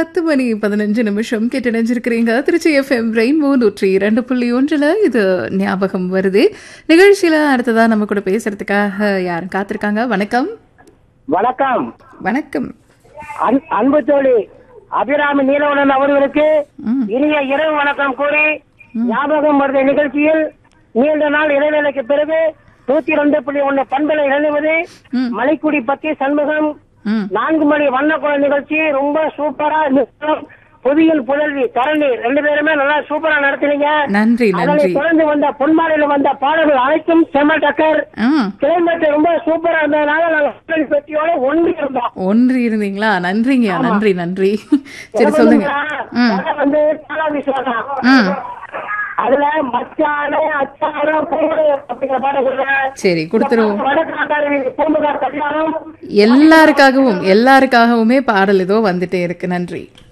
பத்து மணி பதினஞ்சு நிமிஷம் கேட்டு நினைஞ்சிருக்கிறீங்க திருச்சி எஃப்எம் ரெயின்போ நூற்றி இரண்டு புள்ளி ஒன்றில் இது ஞாபகம் வருது நிகழ்ச்சியில் அடுத்ததா நம்ம கூட பேசுறதுக்காக யாரும் காத்திருக்காங்க வணக்கம் வணக்கம் வணக்கம் அன்- அன்பு தோழி அபிராமி நீலவணன் அவர்களுக்கு ம். இனிய இரவு வணக்கம் கூறி ஞாபகம் வருத நிகழ்ச்சியில் நீண்ட நாள் இடைவேளைக்கு பிறகு நூத்தி ரெண்டு புள்ளி ஒண்ணு பண்பலை எழுதுவது ம். மலைக்குடி பத்தி சண்முகம் ம் நான்கு மணி வண்ணக்குழல் நிகழ்ச்சி ரொம்ப சூப்பரா இருந்துச்சு. புவியில் புதல்வி தரணி ரெண்டு பேருமே நல்லா சூப்பரா நடத்தினீங்க நன்றி அதனை நன்றி தொடர்ந்து வந்த பொன்மாலையில வந்த பாடல்கள் அனைத்தும் செம டக்கர் ஆ கிளைமேட் ரொம்ப சூப்பரா இருந்ததுனால நாங்க பெட்டியோட ஒன்று இருந்தோம் ஒன்று இருந்தீங்களா நன்றிங்க நன்றி நன்றி சரி சொல்லுங்க ம் கதை வந்து காலா விஸ்வாசம் ம் அதுல மச்சானே அச்சானோ பூடு அப்படிங்கிற பாடம் சொல்றேன் சரி கொடுத்துருவோம் வடக்காட்டாரி பூம்புகார் கல்யாணம் எல்லாருக்காகவும் எல்லாருக்காகவுமே பாடல் ஏதோ வந்துட்டே இருக்கு நன்றி